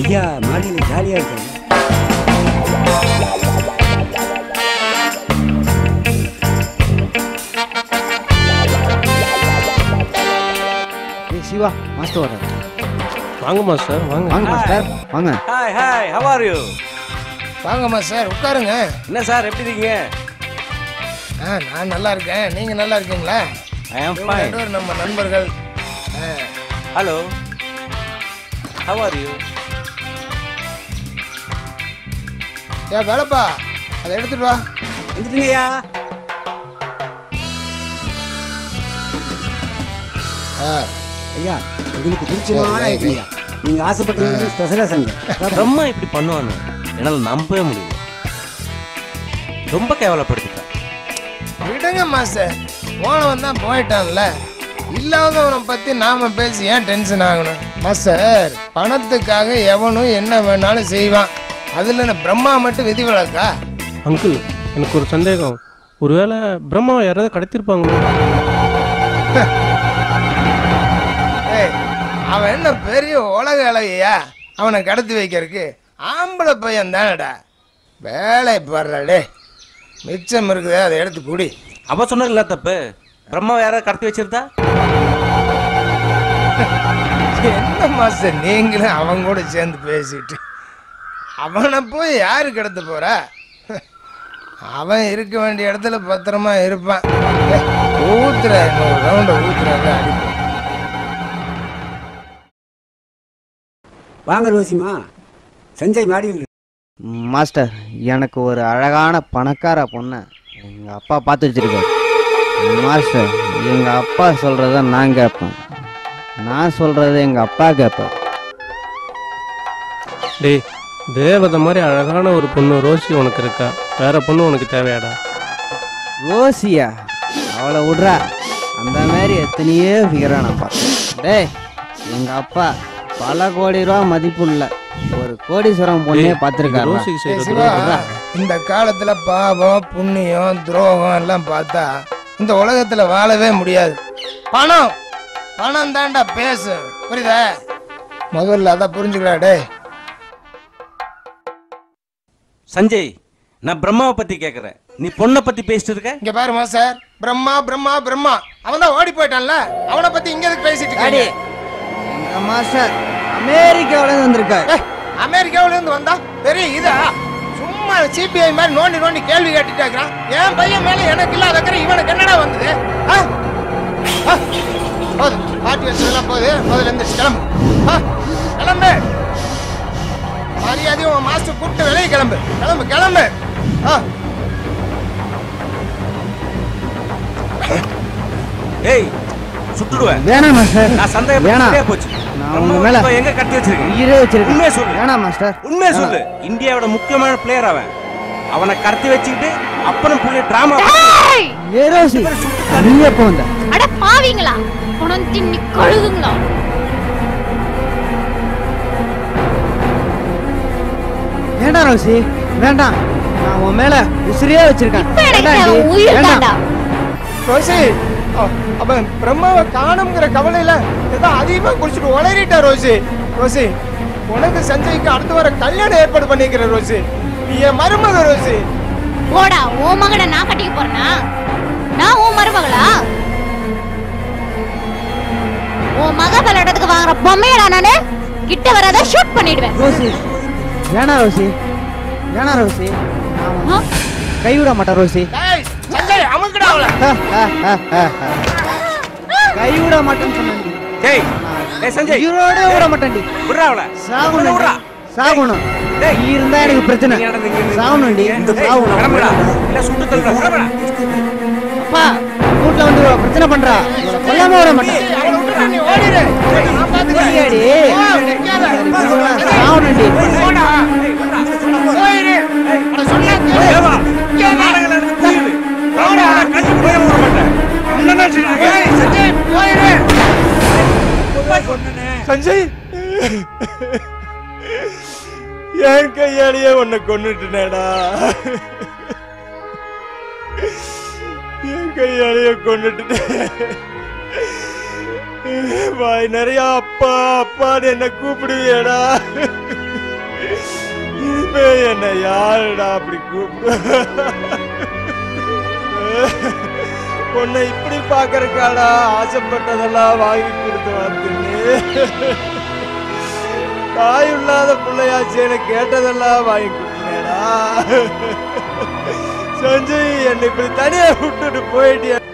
ஐயா மாடியில் ஜாலியாக இருக்காங்க ஏய் சிவா மாஸ்டர் வர வாங்க மாஸ்டர் வாங்க வாங்க மாஸ்டர் வாங்க hi hi how are you வாங்கம்மா சார் உட்காருங்க என்ன சார் எப்படி இருக்கீங்க ஆ நான் நல்லா இருக்கேன் நீங்க நல்லா இருக்கீங்களா ஐ அம் இவங்க ஃபைன் ரெண்டு பேரும் நம்ம நண்பர்கள் ஆ, ஹலோ ஹவ் ஆர் யூ ஏன் வேலைப்பா அதை எடுத்துட்டு வா வந்துட்டுங்கய்யா ஆ, ஐயா உங்களுக்கு பிடிச்சமான ஐட்டம்யா நீங்கள் ஆசைப்பட்டீங்க ஸ்பெஷலாக செஞ்சேன் பிரம்மா இப்படி பண்ணுவான்னு என்னால் நம்பவே முடியல ரொம்ப கேவலப்படுத்திட்டேன் விடுங்க மாஸ்டர் போனவன் தான் போயிட்டான்ல இல்லாதவனை பத்தி நாம பேசி ஏன் டென்ஷன் ஆகணும் மாஸ்டர் பணத்துக்காக எவனும் என்ன வேணாலும் செய்வான் அதுல என்ன பிரம்மா மட்டும் விதிவிலக்கா அங்கிள் எனக்கு ஒரு சந்தேகம் ஒருவேளை பிரம்மா யாராவது கடத்திருப்பாங்களோ ஏய் அவன் என்ன பெரிய உலக அழகையா அவனை கடத்தி வைக்கிறதுக்கு ஆம்பளை பையன் தானடா வேலை பாடுறாடே மிச்சம் இருக்குதே அதை எடுத்து குடி அவ சொன்னதில்ல தப்பு பிரம்மாவை யாராவது கடத்தி வச்சிருந்தா என்ன மாஸ்டர் நீங்களும் அவன் கூட சேர்ந்து பேசிட்டு அவனை போய் யாரு கடத்த போறா அவன் இருக்க வேண்டிய இடத்துல பத்திரமா இருப்பான் ஏய், ஊத்துற இன்னொரு ரவுண்ட ஊத்துறாங்க அடிப்போம் வாங்க ரோசிமா சஞ்சய் மாடியில் மாஸ்டர் எனக்கு ஒரு அழகான பணக்கார பொண்ணை எங்கள் அப்பா பார்த்து வச்சிருக்காரு மாஸ்டர் எங்கள் அப்பா சொல்கிறத நான் கேட்பேன் நான் சொல்கிறத எங்கள் அப்பா கேட்பார் டேய் தேவதை மாதிரி அழகான ஒரு பொண்ணு ரோசி உனக்கு இருக்கா வேற பொண்ணு உனக்கு தேவையாடா ரோசியா அவளை விட்றா அந்த மாதிரி எத்தனையோ ஃபிகரா நான் பார்த்தேன் டேய் எங்கள் அப்பா பல கோடி ரூபா மதிப்புள்ள ஒரு கோடீஸ்வரம் பொண்ணே டேய், பார்த்துருக்காரு ரோசிக்கு ஏய், செய்யறது சிவா இந்த காலத்துல பாவம் புண்ணியம் துரோகம் எல்லாம் பார்த்தா இந்த உலகத்துல வாழவே முடியாது பணம் பணம் தான்டா பேசு புரியுதா முதல்ல அதான் புரிஞ்சுக்கடா டேய் சஞ்சய் நான் பிரம்மாவை பத்தி கேட்கறேன் நீ பொண்ணை பத்தி பேசிட்டு இருக்க இங்க பாருமா சார் பிரம்மா பிரம்மா பிரம்மா அவன் தான் ஓடி போயிட்டான்ல அவனை பத்தி இங்க எதுக்கு பேசிட்டு டாடி இருக்காடி எங்கள் மாஸ்டர் அமெரிக்காவிலேருந்து வந்திருக்காரு அமெரிக்காவுல இருந்து வந்தா பெரிய இதா சும்மா சிபிஐ மாதிரி நோண்டி நோண்டி கேள்வி கேட்டுட்டு இருக்கிறான் என் பையன் மேல எனக்கு இல்லாத அக்கறை இவனுக்கு என்னடா வந்தது ஆ? ஆ? போதும் பாட்டி வச்சதெல்லாம் போது முதல்ல இருந்து கிளம்பு ஆ? கிளம்பு மரியாதையும் உன் மாஸ்டர் கூப்பிட்டு வெளியே கிளம்பு கிளம்பு கிளம்பு ஆ ஏய் சுட்டுடுவேன் வேணாம் மாஸ்டர் நான் சந்தேகம் வேணாம். சரியா போச்சு நான் பிரம்மாவை உங்க மேல இப்ப எங்க கடத்தி வச்சிருக்கேன் உயிரே வச்சிருக்கேன் உண்மையை சொல்லு. வேணாம் மாஸ்டர் உண்மையை சொல்லு இந்தியாவோட முக்கியமான பிளேயர் அவன் அவனை கடத்தி வச்சுக்கிட்டு அப்புறம் புள்ளி டிராமா ஏய்! ஏ ரோசி நீ எப்போ வந்த அட பாவிங்களா பணம் தின்னி கழுகுங்களா வேண்டாம் ரோசி வேண்டாம் நான் உன் மேல உசிரியே வச்சிருக்கேன் இப்ப எனக்கு வேண்டாம் தேவை டி, உயிர் வேண்டாம். தாண்டா ரோசி அ- அவன் பிரம்மாவை காணுங்கிற கவலையில ஏதோ அதிகமா குடிச்சிட்டு உளறிட்டா ரோசி ரோசி உனக்கு சஞ்சய்க்கு அடுத்த வர கல்யாணம் ஏற்பாடு பண்ணிக்கிற ரோசி நீ என் மருமக ரோசி போடா உன் மகனை நான் கட்டிக்க போறேனா நான் உன் மருமகளா உன் மக விளையாடுறதுக்கு வாங்குற பொம்மையடா நானு கிட்ட வராத ஷூட் பண்ணிடுவேன் ரோசி வேணாம் ரோசி வேணாம் ரோசி நான் உன்னை ஆ? கைவிட மாட்டேன் ரோசி டேய் சஞ்சய் அமுக்குடா அவளை கைவிட மாட்டேன்னு சொன்னேன் டேய் டேய் சஞ்சய் உயிரோட விட மாட்டேன்டி விட்றா அவளை சாகணும் விட்றா சாகணும் டேய். நீ இருந்தா எனக்கு பிரச்சனை நீ நடந்து இங்க இருந்து- சாகணும்டி டேய், சாகணும் கிளம்புடா இல்ல சுட்டு தள்ளுடா கிளம்புடா அப்பா வீட்ல வந்து இவ பிரச்சனை பண்றா இவளை கொல்லாம விட மாட்டேன் அவளை விட்டுடா, நீ ஓடிடு நான் பாத்துக்கிறேன். ஓடியாடி. போ, நிக்காத. சாகணும்டி போடா. போயிரு. அட சொன்னா கேளு. ஏவா இங்கே வா. நாடகம் நடந்து புரியுது போடா கட்டி போய் விட மாட்டேன் என்ன ஏய், சஞ்சய், போயிரு. சஞ்சய் என் கையாலேயே உன்னை கொண்டுட்டேடா என் கையாலேயே கொண்டுட்டேன் வாய் நிறைய அப்பா அப்பான்னு என்ன கூப்பிடுவியடா என்ன யாருடா அப்படி கூப்பிடு உன்னை இப்படி பாக்கறக்காடா ஆசைப்பட்டதெல்லாம் வாங்கி கொடுத்து வளர்த்துன்னு தாய் இல்லாத பிள்ளையாச்சேன்னு கேட்டதெல்லாம் வாங்கி கொடுத்தேடா சஞ்சய் என்னை இப்படி தனியா விட்டுட்டு போயிட்டியா